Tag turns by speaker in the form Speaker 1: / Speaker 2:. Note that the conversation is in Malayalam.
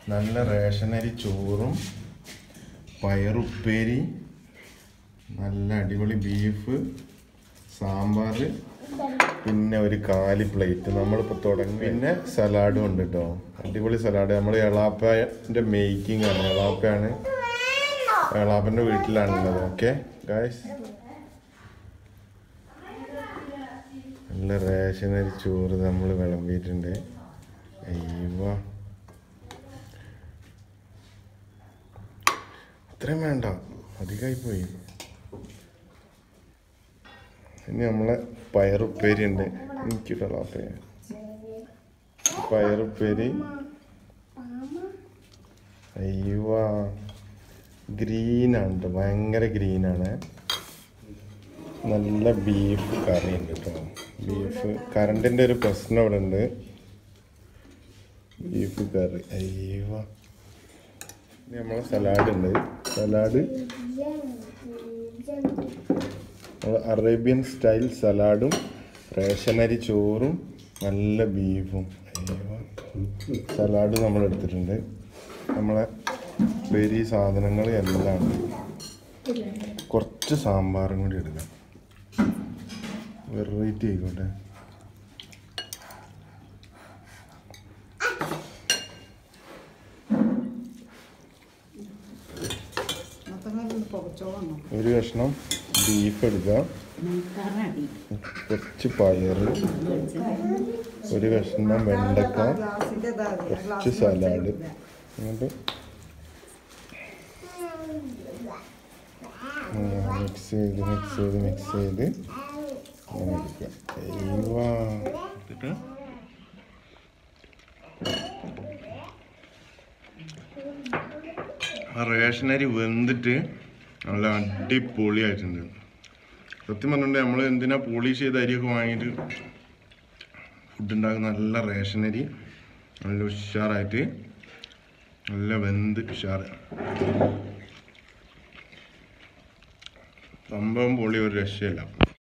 Speaker 1: നല്ല റേഷനരി ചോറും പയറുപ്പേരി നല്ല അടിപൊളി ബീഫ് സാമ്പാർ പിന്നെ ഒരു കാലി പ്ലേറ്റ് നമ്മളിപ്പോൾ തുടങ്ങി പിന്നെ സലാഡും ഉണ്ട് കേട്ടോ അടിപൊളി സലാഡ് നമ്മൾ എളാപ്പൻ്റെ മേക്കിംഗ് ആണ് എളാപ്പയാണ് എളാപ്പൻ്റെ വീട്ടിലാണുള്ളത് ഓക്കെ ഗായ്സ് നല്ല റേഷനരി ചോറ് നമ്മൾ വിളമ്പിയിട്ടുണ്ട് അയ്യോ അത്രയും വേണ്ട അധികമായി പോയി ഇനി നമ്മളെ പയറുപ്പേരി ഉണ്ട് എനിക്കിട്ടുള്ള പയറുപ്പേരി അയ്യോ ഗ്രീനാണ് കേട്ടോ ഭയങ്കര ഗ്രീനാണ് നല്ല ബീഫ് കറി ഉണ്ട് കേട്ടോ ബീഫ് കറണ്ടിൻ്റെ ഒരു പ്രശ്നം ഇവിടെ ഉണ്ട് ബീഫ് കറി അയ്യോ ഇനി നമ്മളെ സലാഡ് ഉണ്ട് സലാഡ് നമ്മള് അറേബ്യൻ സ്റ്റൈൽ സലാഡും റേഷനരി ചോറും നല്ല ബീഫും അയ്യോ സലാഡ് നമ്മൾ എടുത്തിട്ടുണ്ട് നമ്മളെ പെരി സാധനങ്ങൾ എല്ലാം ഉണ്ട് കുറച്ച് സാമ്പാറും കൂടി എടുക്കാം വെറൈറ്റി ആയിക്കോട്ടെ ഒരു കഷ്ണം ബീഫ് എടുക്കാം കുറച്ച് പയറ് ഒരു കഷ്ണം വെണ്ടക്ക കുറച്ച് സലാഡ് എന്നിട്ട് മിക്സ് ചെയ്ത് മിക്സ് ചെയ്ത് മിക്സ് ചെയ്ത് അങ്ങനെ എടുക്കുക അയ്യോ എന്നിട്ട് ആ റേഷനരി വെന്തിട്ട് നല്ല അടിപൊളിയായിട്ടുണ്ട് സത്യം പറഞ്ഞിട്ടുണ്ട് നമ്മൾ എന്തിനാ പോളിഷ് ചെയ്ത അരിയൊക്കെ വാങ്ങിയിട്ട് ഫുഡ് ഉണ്ടാക്കുന്ന നല്ല റേഷനരി നല്ല ഉഷാറായിട്ട് നല്ല വെന്ത് ഉഷാറ് സംഭവം പൊളി ഒരു രക്ഷയില്ല